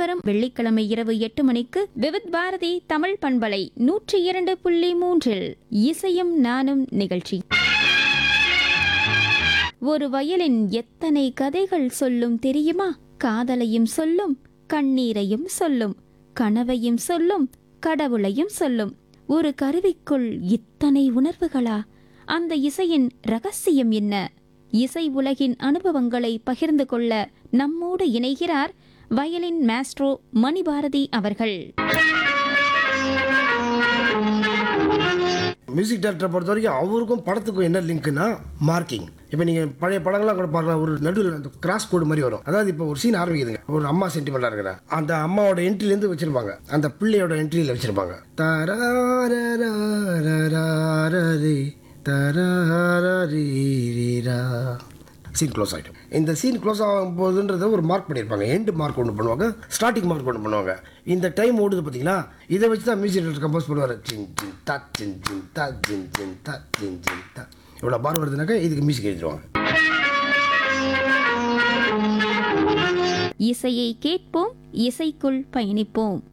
வரும் வெள்ளிக்கிழமை இரவு எட்டு மணிக்கு விவித் பாரதி தமிழ் பண்பலை நூற்றி இரண்டு புள்ளி மூன்றில் இசையும் நானும் நிகழ்ச்சி ஒரு வயலின் எத்தனை கதைகள் சொல்லும் தெரியுமா காதலையும் சொல்லும் கண்ணீரையும் சொல்லும் கனவையும் சொல்லும் கடவுளையும் சொல்லும் ஒரு கருவிக்குள் இத்தனை உணர்வுகளா அந்த இசையின் ரகசியம் என்ன இசை உலகின் அனுபவங்களை பகிர்ந்து கொள்ள நம்மோடு இணைகிறார் வயலின் மாஸ்ட்ரோ மணிபாரதி அவர்கள் மியூசிக் டேரக்டரை பொறுத்த வரைக்கும் அவருக்கும் படத்துக்கும் என்ன லிங்க்னா மார்க்கிங் இப்போ நீங்கள் பழைய படங்கள்லாம் கூட பார்க்கலாம் ஒரு நடுவில் அந்த கிராஸ் கோடு மாதிரி வரும் அதாவது இப்போ ஒரு சீன் ஆரம்பிக்குதுங்க ஒரு அம்மா சென்டிமெண்ட்டாக இருக்கிற அந்த அம்மாவோட என்ட்ரிலேருந்து வச்சிருப்பாங்க அந்த பிள்ளையோட என்ட்ரியில் வச்சிருப்பாங்க தராரராரராரரி, தராரரீரீரா. சீன் க்ளோஸ் ஆகிடும் இந்த சீன் க்ளோஸ் ஆகும் போதுன்றத ஒரு மார்க் பண்ணியிருப்பாங்க எண்டு மார்க் ஒன்று பண்ணுவாங்க ஸ்டார்டிங் மார்க் ஒன்று பண்ணுவாங்க இந்த டைம் ஓடுது பார்த்தீங்களா இதை வச்சு தான் மியூசிக் டேரக்டர் கம்போஸ் பண்ணுவார் சின் சின் தா சின் சின் தா சின் சின் தா சின் சின் தா இவ்வளோ பார் வருதுனாக்கா இதுக்கு மியூசிக் எழுதிடுவாங்க இசையை கேட்போம் இசைக்குள் பயணிப்போம்